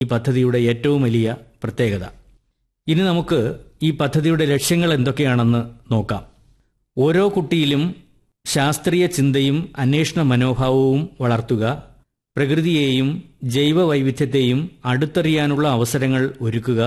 ഈ പദ്ധതിയുടെ ഏറ്റവും വലിയ പ്രത്യേകത ഇനി നമുക്ക് ഈ പദ്ധതിയുടെ ലക്ഷ്യങ്ങൾ എന്തൊക്കെയാണെന്ന് നോക്കാം ഓരോ കുട്ടിയിലും ശാസ്ത്രീയ ചിന്തയും അന്വേഷണ മനോഭാവവും വളർത്തുക പ്രകൃതിയെയും ജൈവ വൈവിധ്യത്തെയും അടുത്തറിയാനുള്ള അവസരങ്ങൾ ഒരുക്കുക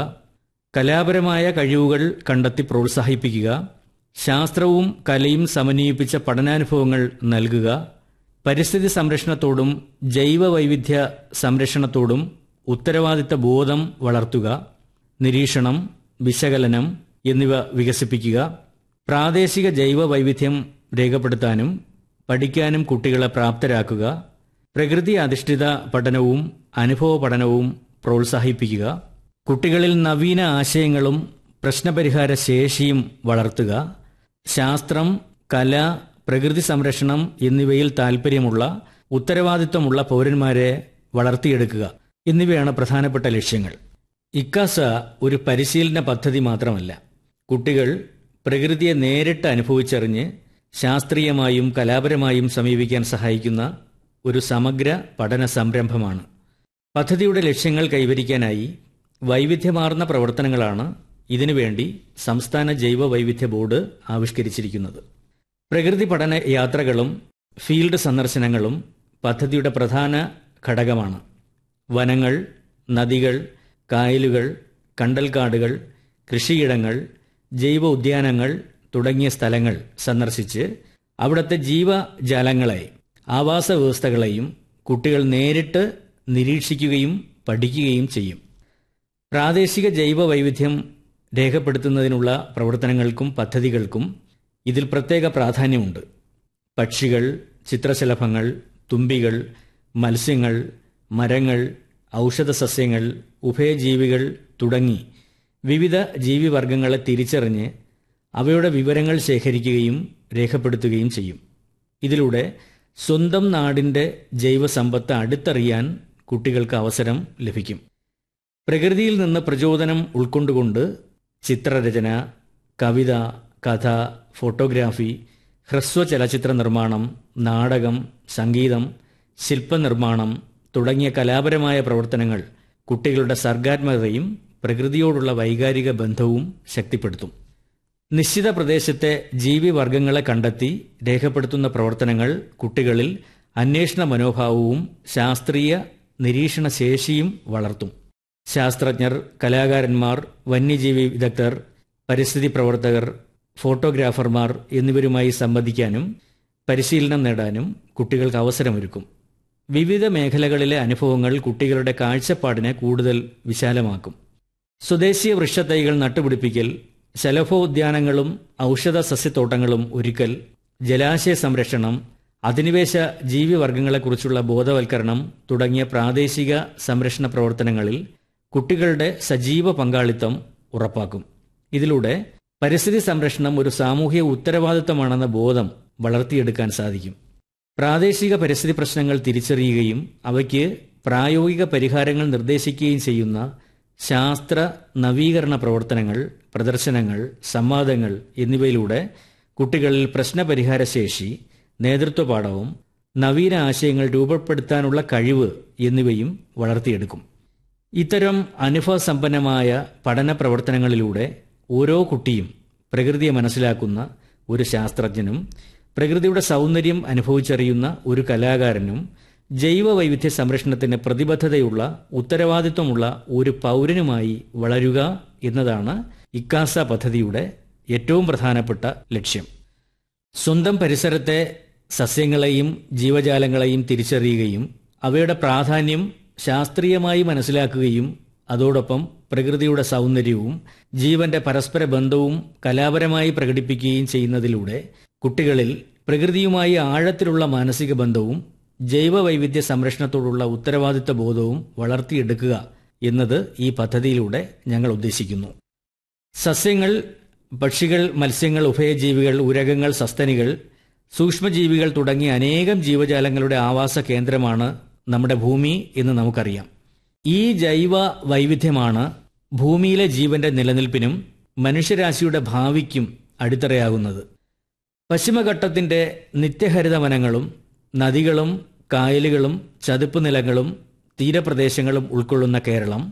കലാപരമായ കഴിവുകൾ കണ്ടെത്തി പ്രോത്സാഹിപ്പിക്കുക ശാസ്ത്രവും കലയും സമന്വയിപ്പിച്ച പഠനാനുഭവങ്ങൾ നൽകുക പരിസ്ഥിതി സംരക്ഷണത്തോടും ജൈവ വൈവിധ്യ സംരക്ഷണത്തോടും ഉത്തരവാദിത്ത ബോധം വളർത്തുക നിരീക്ഷണം വിശകലനം എന്നിവ വികസിപ്പിക്കുക പ്രാദേശിക ജൈവ വൈവിധ്യം രേഖപ്പെടുത്താനും പഠിക്കാനും കുട്ടികളെ പ്രാപ്തരാക്കുക പ്രകൃതി അധിഷ്ഠിത പഠനവും അനുഭവ പഠനവും പ്രോത്സാഹിപ്പിക്കുക കുട്ടികളിൽ നവീന ആശയങ്ങളും പ്രശ്നപരിഹാര ശേഷിയും വളർത്തുക ശാസ്ത്രം കല പ്രകൃതി സംരക്ഷണം എന്നിവയിൽ താൽപ്പര്യമുള്ള ഉത്തരവാദിത്വമുള്ള പൗരന്മാരെ വളർത്തിയെടുക്കുക എന്നിവയാണ് പ്രധാനപ്പെട്ട ലക്ഷ്യങ്ങൾ ഇക്കാസ ഒരു പരിശീലന പദ്ധതി മാത്രമല്ല കുട്ടികൾ പ്രകൃതിയെ നേരിട്ട് അനുഭവിച്ചറിഞ്ഞ് ശാസ്ത്രീയമായും കലാപരമായും സമീപിക്കാൻ സഹായിക്കുന്ന ഒരു സമഗ്ര പഠന സംരംഭമാണ് പദ്ധതിയുടെ ലക്ഷ്യങ്ങൾ കൈവരിക്കാനായി വൈവിധ്യമാർന്ന പ്രവർത്തനങ്ങളാണ് ഇതിനുവേണ്ടി സംസ്ഥാന ജൈവ വൈവിധ്യ ബോർഡ് ആവിഷ്കരിച്ചിരിക്കുന്നത് പ്രകൃതി പഠന യാത്രകളും ഫീൽഡ് സന്ദർശനങ്ങളും പദ്ധതിയുടെ പ്രധാന ഘടകമാണ് വനങ്ങൾ നദികൾ കായലുകൾ കണ്ടൽക്കാടുകൾ കൃഷിയിടങ്ങൾ ജൈവ ഉദ്യാനങ്ങൾ തുടങ്ങിയ സ്ഥലങ്ങൾ സന്ദർശിച്ച് അവിടുത്തെ ജീവജാലങ്ങളെ ആവാസ വ്യവസ്ഥകളെയും കുട്ടികൾ നേരിട്ട് നിരീക്ഷിക്കുകയും പഠിക്കുകയും ചെയ്യും പ്രാദേശിക ജൈവ വൈവിധ്യം രേഖപ്പെടുത്തുന്നതിനുള്ള പ്രവർത്തനങ്ങൾക്കും പദ്ധതികൾക്കും ഇതിൽ പ്രത്യേക പ്രാധാന്യമുണ്ട് പക്ഷികൾ ചിത്രശലഭങ്ങൾ തുമ്പികൾ മത്സ്യങ്ങൾ മരങ്ങൾ ഔഷധ സസ്യങ്ങൾ ഉഭയജീവികൾ തുടങ്ങി വിവിധ ജീവിവർഗങ്ങളെ തിരിച്ചറിഞ്ഞ് അവയുടെ വിവരങ്ങൾ ശേഖരിക്കുകയും രേഖപ്പെടുത്തുകയും ചെയ്യും ഇതിലൂടെ സ്വന്തം നാടിൻ്റെ ജൈവസമ്പത്ത് അടുത്തറിയാൻ കുട്ടികൾക്ക് അവസരം ലഭിക്കും പ്രകൃതിയിൽ നിന്ന് പ്രചോദനം ഉൾക്കൊണ്ടുകൊണ്ട് ചിത്രരചന കവിത കഥ ഫോട്ടോഗ്രാഫി ഹ്രസ്വ ചലച്ചിത്ര നിർമ്മാണം നാടകം സംഗീതം ശില്പനിർമ്മാണം തുടങ്ങിയ കലാപരമായ പ്രവർത്തനങ്ങൾ കുട്ടികളുടെ സർഗാത്മകതയും പ്രകൃതിയോടുള്ള വൈകാരിക ബന്ധവും ശക്തിപ്പെടുത്തും നിശ്ചിത പ്രദേശത്തെ ജീവിവർഗങ്ങളെ കണ്ടെത്തി രേഖപ്പെടുത്തുന്ന പ്രവർത്തനങ്ങൾ കുട്ടികളിൽ അന്വേഷണ മനോഭാവവും ശാസ്ത്രീയ നിരീക്ഷണ ശേഷിയും വളർത്തും ശാസ്ത്രജ്ഞർ കലാകാരന്മാർ വന്യജീവി വിദഗ്ധർ പരിസ്ഥിതി പ്രവർത്തകർ ഫോട്ടോഗ്രാഫർമാർ എന്നിവരുമായി സംവദിക്കാനും പരിശീലനം നേടാനും കുട്ടികൾക്ക് അവസരമൊരുക്കും വിവിധ മേഖലകളിലെ അനുഭവങ്ങൾ കുട്ടികളുടെ കാഴ്ചപ്പാടിനെ കൂടുതൽ വിശാലമാക്കും സ്വദേശീയ വൃക്ഷത്തൈകൾ നട്ടുപിടിപ്പിക്കൽ ശലഭോദ്യാനങ്ങളും ഔഷധ സസ്യത്തോട്ടങ്ങളും ഒരുക്കൽ ജലാശയ സംരക്ഷണം അധിനിവേശ ജീവിവർഗങ്ങളെക്കുറിച്ചുള്ള ബോധവൽക്കരണം തുടങ്ങിയ പ്രാദേശിക സംരക്ഷണ പ്രവർത്തനങ്ങളിൽ കുട്ടികളുടെ സജീവ പങ്കാളിത്തം ഉറപ്പാക്കും ഇതിലൂടെ പരിസ്ഥിതി സംരക്ഷണം ഒരു സാമൂഹിക ഉത്തരവാദിത്തമാണെന്ന ബോധം വളർത്തിയെടുക്കാൻ സാധിക്കും പ്രാദേശിക പരിസ്ഥിതി പ്രശ്നങ്ങൾ തിരിച്ചറിയുകയും അവയ്ക്ക് പ്രായോഗിക പരിഹാരങ്ങൾ നിർദ്ദേശിക്കുകയും ചെയ്യുന്ന ശാസ്ത്ര നവീകരണ പ്രവർത്തനങ്ങൾ പ്രദർശനങ്ങൾ സംവാദങ്ങൾ എന്നിവയിലൂടെ കുട്ടികളിൽ പ്രശ്നപരിഹാര ശേഷി നേതൃത്വപാഠവും നവീന ആശയങ്ങൾ രൂപപ്പെടുത്താനുള്ള കഴിവ് എന്നിവയും വളർത്തിയെടുക്കും ഇത്തരം അനുഭവസമ്പന്നമായ പഠന പ്രവർത്തനങ്ങളിലൂടെ ഓരോ കുട്ടിയും പ്രകൃതിയെ മനസ്സിലാക്കുന്ന ഒരു ശാസ്ത്രജ്ഞനും പ്രകൃതിയുടെ സൗന്ദര്യം അനുഭവിച്ചറിയുന്ന ഒരു കലാകാരനും ജൈവ വൈവിധ്യ സംരക്ഷണത്തിന് പ്രതിബദ്ധതയുള്ള ഉത്തരവാദിത്വമുള്ള ഒരു പൗരനുമായി വളരുക എന്നതാണ് ഇക്കാസ പദ്ധതിയുടെ ഏറ്റവും പ്രധാനപ്പെട്ട ലക്ഷ്യം സ്വന്തം പരിസരത്തെ സസ്യങ്ങളെയും ജീവജാലങ്ങളെയും തിരിച്ചറിയുകയും അവയുടെ പ്രാധാന്യം ശാസ്ത്രീയമായി മനസ്സിലാക്കുകയും അതോടൊപ്പം പ്രകൃതിയുടെ സൗന്ദര്യവും ജീവന്റെ പരസ്പര ബന്ധവും കലാപരമായി പ്രകടിപ്പിക്കുകയും ചെയ്യുന്നതിലൂടെ കുട്ടികളിൽ പ്രകൃതിയുമായി ആഴത്തിലുള്ള മാനസിക ബന്ധവും ജൈവ വൈവിധ്യ സംരക്ഷണത്തോടുള്ള ഉത്തരവാദിത്വ ബോധവും വളർത്തിയെടുക്കുക എന്നത് ഈ പദ്ധതിയിലൂടെ ഞങ്ങൾ ഉദ്ദേശിക്കുന്നു സസ്യങ്ങൾ പക്ഷികൾ മത്സ്യങ്ങൾ ഉഭയജീവികൾ ഉരകങ്ങൾ സസ്തനികൾ സൂക്ഷ്മജീവികൾ തുടങ്ങിയ അനേകം ജീവജാലങ്ങളുടെ ആവാസ കേന്ദ്രമാണ് നമ്മുടെ ഭൂമി എന്ന് നമുക്കറിയാം ഈ ജൈവ വൈവിധ്യമാണ് ഭൂമിയിലെ ജീവന്റെ നിലനിൽപ്പിനും മനുഷ്യരാശിയുടെ ഭാവിക്കും അടിത്തറയാകുന്നത് പശ്ചിമഘട്ടത്തിന്റെ നിത്യഹരിത വനങ്ങളും നദികളും കായലുകളും ചതുപ്പ് നിലങ്ങളും തീരപ്രദേശങ്ങളും ഉൾക്കൊള്ളുന്ന കേരളം